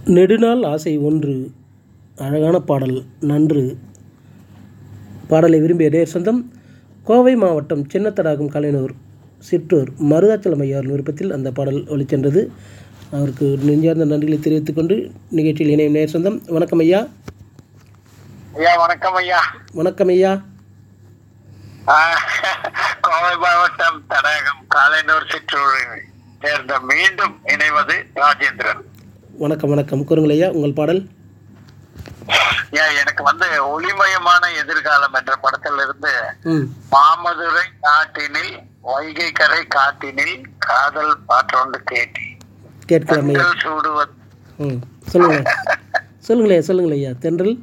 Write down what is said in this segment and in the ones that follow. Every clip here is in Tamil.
நெடுநாள் ஆசை ஒன்று அழகான பாடல் நன்று பாடலை விரும்பிய நேர் சொந்தம் கோவை மாவட்டம் சின்னத்தடாகம் கலைஞர் சிற்றூர் மருதாச்சலம் ஐயார் விருப்பத்தில் அந்த பாடல் ஒளிச்சென்றது அவருக்கு நெஞ்சார்ந்த நன்றிகளை தெரிவித்துக் கொண்டு நிகழ்ச்சியில் இணையும் நேர் சொந்தம் வணக்கம் ஐயா ஐயா வணக்கம் ஐயா வணக்கம் ஐயா ஆ, கோவை மாவட்டம் தடகம் காலைனூர் சிற்றூரில் சேர்ந்த மீண்டும் இணைவது ராஜேந்திரன் வணக்கம் வணக்கம் கூறுங்கள் ஐயா உங்கள் பாடல் ஐயா எனக்கு வந்து ஒளிமயமான எதிர்காலம் என்ற படத்தில் இருந்து ம் மாமதுரை நாட்டினில் வைகை கரை காட்டினில் காதல் பாற்றொண்டு கேட்டி கேட்கலாம் ஐயா கண்கள் சூடுவது ம் சொல்லுங்கள் சொல்லுங்களே சொல்லுங்கள் ஐயா தென்றல்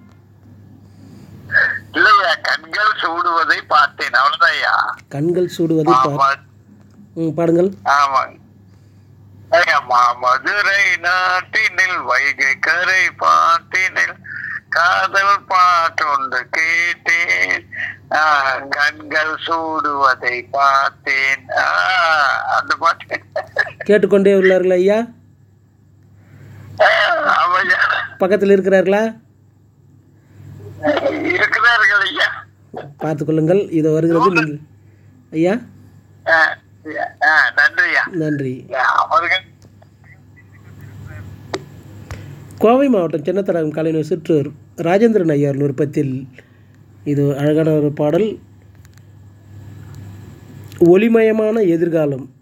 இல்லையா கண்கள் சூடுவதை பார்த்தேன் அவ்வளவுதான் ஐயா கண்கள் சூடுவதை பார் ஆமா ம் பாடுங்கள் ஆமாங்க ஐயா, மாமதுரை நாட்டினில் வைகை கரை பாட்டினில் காதல் பாட்டொன்று கேட்டேன் ஆ, கண்கள் சூடுவதை பார்த்தேன் ஆ, அந்த பாட்டு கேட்டுக்கொண்டே உள்ளார்களா ஐயா ஆ, ஆமாய்யா. பக்கத்தில் இருக்கிறார்களா இருக்கிறார்கள் ஐயா பார்த்து கொள்ளுங்கள் இது வருகிறது நீங்கள் ஐயா ஆ, ஆ, நன்றி ஐயா நன்றி அவர்கள் கோவை மாவட்டம் சின்னத்தடாகம் கலைஞர் சிற்றூர் ராஜேந்திரன் ஐயார் விருப்பத்தில் இது அழகான ஒரு பாடல் ஒளிமயமான எதிர்காலம்